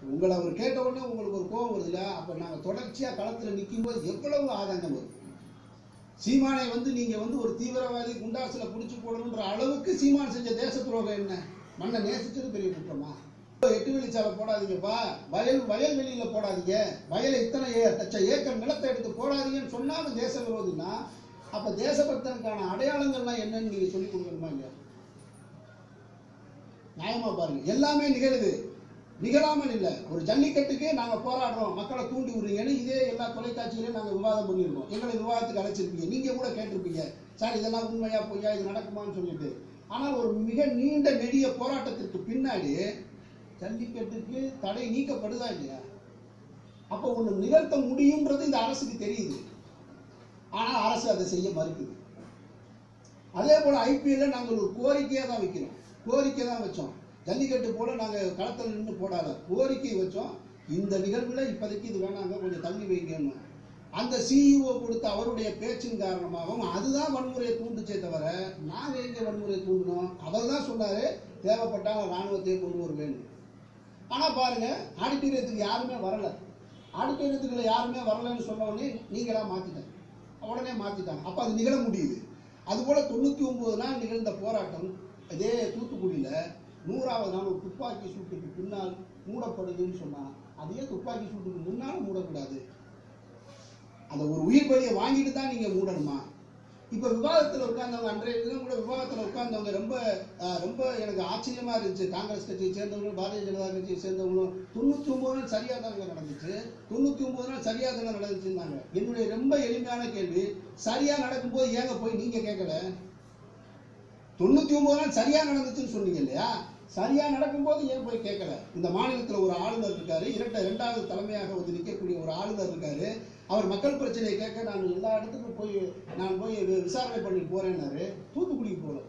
உங்களை அவர் கேட்ட உடனே உங்களுக்கு ஒரு கோபம் வருதுல்ல அப்ப நாங்க தொடர்ச்சியா களத்துல நிற்கும் போது எவ்வளவு ஆதங்கம் வரும் சீமானை வந்து நீங்க வந்து ஒரு தீவிரவாதி குண்டாசுல புடிச்சு போடணுன்ற அளவுக்கு சீமான் செஞ்ச தேச துரோகம் என்ன மண்ணை நேசிச்சது பெரிய குற்றமா எட்டு வெளிச்சாலை போடாதீங்கப்பா வயல் வயல்வெளியில போடாதீங்க வயலை இத்தனை ஏ- லட்சம் ஏக்கர் நிலத்தை எடுத்து போடாதீங்கன்னு சொன்னாலும் தேச விரோதினா அப்ப தேசபக்தனுக்கான அடையாளங்கள்லாம் என்னன்னு நீங்க சொல்லி கொடுக்கணுமா இல்லையா நியாயமா பாருங்க எல்லாமே நிகழுது நிகழாமல் இல்ல ஒரு ஜல்லிக்கட்டுக்கு நாங்க போராடுறோம் மக்களை தூண்டி விடுறீங்கன்னு இதே எல்லா தொலைக்காட்சியிலையும் நாங்க விவாதம் பண்ணியிருக்கோம் எங்களை விவாதத்துக்கு அழைச்சிருப்பீங்க நீங்க கூட கேட்டிருப்பீங்க சார் இதெல்லாம் உண்மையா பொய்யா இது நடக்குமான்னு சொல்லிட்டு ஆனால் ஒரு மிக நீண்ட நெடிய போராட்டத்திற்கு பின்னாடி ஜல்லிக்கட்டுக்கு தடை நீக்கப்படுதா இல்லையா அப்போ ஒண்ணு நிகழ்த்த முடியும்ன்றது இந்த அரசுக்கு தெரியுது ஆனா அரசு அதை செய்ய மறுக்குது அதே போல ஐபிஎல்ல நாங்கள் ஒரு கோரிக்கையா தான் வைக்கிறோம் கோரிக்கை தான் வச்சோம் ஜல்லிக்கட்டு போல நாங்க களத்துல நின்று போடாத கோரிக்கை வச்சோம் இந்த நிகழ்வுல இப்போதைக்கு இது வேணாங்க கொஞ்சம் தள்ளி வைங்கன்னு அந்த சிஇஓ கொடுத்த அவருடைய பேச்சின் காரணமாகவும் அதுதான் வன்முறையை தூண்டுச்சே தவிர நாங்க எங்க வன்முறையை தூண்டினோம் அவர் தான் சொன்னாரு தேவைப்பட்டால் ராணுவத்தை கொண்டு வருவேன் ஆனா பாருங்க ஆடிட்டோரியத்துக்கு யாருமே வரல ஆடிட்டோரியத்துக்குள்ள யாருமே வரலன்னு சொன்ன உடனே நீங்களா மாத்திட்டாங்க உடனே மாத்திட்டாங்க அப்ப அது நிகழ முடியுது அதுபோல தொண்ணூத்தி ஒன்பது நாள் நிகழ்ந்த போராட்டம் இதே தூத்துக்குடியில நூறாவது நாள் ஒரு துப்பாக்கி சூட்டுக்கு பின்னால் மூடப்படுதுன்னு சொன்னா அதே துப்பாக்கி சூட்டுக்கு முன்னால் மூடக்கூடாது அந்த ஒரு உயிர் பலியை வாங்கிட்டு தான் நீங்க மூடணுமா இப்ப விவாதத்துல உட்கார்ந்தவங்க அன்றைய தினம் கூட விவாதத்துல உட்கார்ந்தவங்க ரொம்ப அஹ், ரொம்ப எனக்கு ஆச்சரியமா இருந்துச்சு காங்கிரஸ் கட்சியை சேர்ந்தவங்களும் பாரதிய ஜனதா கட்சியை சேர்ந்தவங்களும் தொண்ணூத்தி ஒன்பது நாள் சரியா தாங்க நடந்துச்சு தொண்ணூத்தி ஒன்பது நாள் சரியா தானே நடந்துச்சுன்னாங்க என்னுடைய ரொம்ப எளிமையான கேள்வி சரியா நடக்கும்போது ஏங்க போய் நீங்க கேட்கல தொண்ணூத்தி ஒன்பது நாள் சரியா நடந்துச்சுன்னு சொன்னீங்க இல்லையா சரியா நடக்கும்போது ஏன் போய் கேட்கல இந்த மாநிலத்துல ஒரு ஆளுநர் இருக்காரு இரட்ட இரண்டாவது தலைமையாக வந்து நிற்கக்கூடிய ஒரு ஆளுநர் இருக்காரு அவர் மக்கள் பிரச்சனையை கேட்க நான் எல்லா இடத்துக்கும் போய் நான் போய் வி- விசாரணை பண்ணி போறேன்னாரு தூத்துக்குடிக்கு போல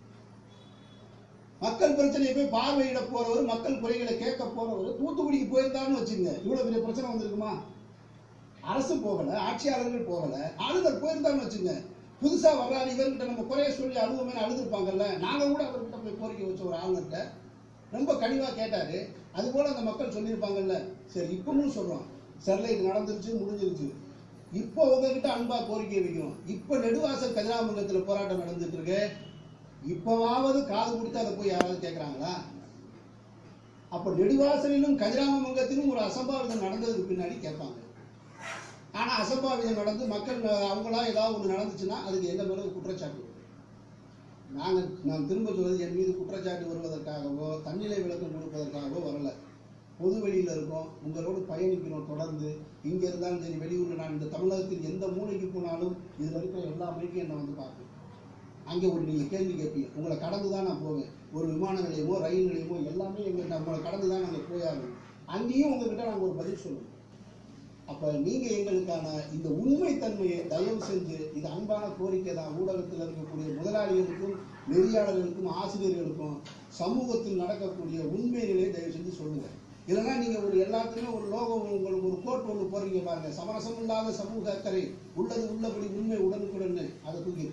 மக்கள் பிரச்சனையை போய் பார்வையிட போறவர் மக்கள் குறைகளை கேட்க போறவர் தூத்துக்குடிக்கு போயிருந்தாருன்னு வச்சுங்க இவ்வளவு பெரிய பிரச்சனை வந்திருக்குமா அரசு போகல ஆட்சியாளர்கள் போகல ஆளுநர் போயிருந்தான்னு வச்சுங்க புதுசா வர்றாரு இவர்கிட்ட நம்ம குறைய சொல்லி அழுவோமே அழுதுருப்பாங்கல்ல நாங்க கூட அவர்கிட்ட போய் கோரிக்கை வச்ச ஒரு ஆளுநர்கிட்ட ரொம்ப கனிவா கேட்டாரு அது போல அந்த மக்கள் சொல்லியிருப்பாங்கல்ல சரி இப்பவும் சொல்றோம் ஸ்டெர்லைட் நடந்துருச்சு முடிஞ்சிருச்சு இப்போ உங்ககிட்ட அன்பா கோரிக்கை வைக்கிறோம் இப்போ நெடுவாசல் கதிராமங்கலத்துல போராட்டம் நடந்துட்டு இருக்கு இப்பவாவது காது கொடுத்து அதை போய் யாராவது கேட்கறாங்களா அப்ப நெடுவாசலிலும் கதிராமங்கலத்திலும் ஒரு அசம்பாவிதம் நடந்ததுக்கு பின்னாடி கேட்பாங்க ஆனா அசம்பாவிதம் நடந்து மக்கள் அஹ், அவங்களா ஏதாவது ஒண்ணு நடந்துச்சுன்னா அதுக்கு எங்க மேல ஒரு குற்றச்சாட்டு வரும். நாங்க நான் திரும்ப சொல்றது என் மீது குற்றச்சாட்டு வருவதற்காகவோ தன்னிலை விளக்கம் கொடுப்பதற்காகவோ வரல பொது வெளியில இருக்கோம் உங்களோடு பயணிக்கிறோம் தொடர்ந்து இங்க இருந்தாலும் சரி வெளியூர்ல நான் இந்த தமிழகத்தில் எந்த மூலைக்கு போனாலும் இதுல இருக்கிற எல்லா மைக்கும் என்னை வந்து பார்க்கும் அங்க ஒரு நீங்க கேள்வி கேட்பீங்க உங்களை கடந்து தான் நான் போவேன் ஒரு விமான நிலையமோ ரயில் நிலையமோ எல்லாமே எங்க நம்மளை கடந்து தான் நாங்க போயாகணும் அங்கேயும் உங்ககிட்ட நாங்க ஒரு பதில் சொல்லுவோம் அப்ப நீங்க எங்களுக்கான இந்த உண்மை தன்மையை தயவு செஞ்சு இது அன்பான கோரிக்கை தான் ஊடகத்தில் இருக்கக்கூடிய முதலாளிகளுக்கும் நெறியாளர்களுக்கும் ஆசிரியர்களுக்கும் சமூகத்தில் நடக்கக்கூடிய உண்மை நிலையை தயவு செஞ்சு சொல்லுங்க இல்லைன்னா நீங்க ஒரு எல்லாத்துக்குமே ஒரு லோகம் உங்களுக்கு ஒரு கோட் ஒன்று போடுறீங்க பாருங்க சமரசம் இல்லாத சமூக அக்கறை உள்ளது உள்ளபடி உண்மை உடனுக்குடன் அதை தூக்கி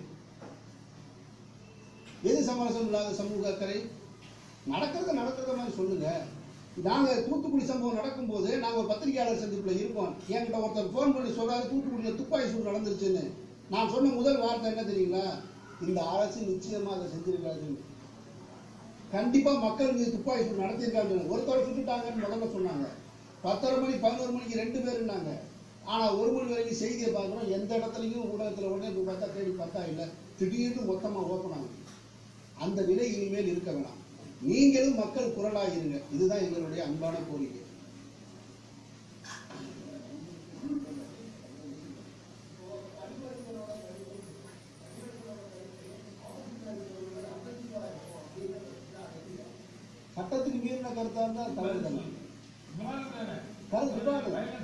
எது சமரசம் இல்லாத சமூக அக்கறை நடக்கிறத நடக்கிறத மாதிரி சொல்லுங்க நாங்க தூத்துக்குடி சம்பவம் நடக்கும்போது நாங்க ஒரு பத்திரிகையாளர் சந்திப்புல இருக்கோம் என்கிட்ட ஒருத்தர் ஃபோன் பண்ணி சொல்றாரு தூத்துக்குடியில துப்பாக்கி சூடு நடந்துருச்சுன்னு நான் சொன்ன முதல் வார்த்தை என்ன தெரியுங்களா இந்த அரசு நிச்சயமா அதை செஞ்சிருக்காதுன்னு கண்டிப்பா மக்கள் மீது துப்பாக்கி சூடு நடத்திருக்காங்க ஒருத்தரை சுட்டுட்டாங்கன்னு முதல்ல சொன்னாங்க பத்தரை மணி பதினோரு மணிக்கு ரெண்டு பேருன்னாங்க ஆனா ஒரு மணி வரைக்கும் செய்தியை பார்க்குறோம் எந்த இடத்துலையும் ஊடகத்துல உடனே போய் பார்த்தா தேடி பார்த்தா இல்லை திடீர்னு மொத்தமா ஓப்பன் ஆகுது அந்த நிலை இனிமேல் இருக்க வேணாம் நீங்களும் மக்கள் குரலாக இருங்க இதுதான் எங்களுடைய அன்பான கோரிக்கை சட்டத்துக்கு மீறின கருத்தா இருந்தா தவறு தானே கருத்து விவாதம்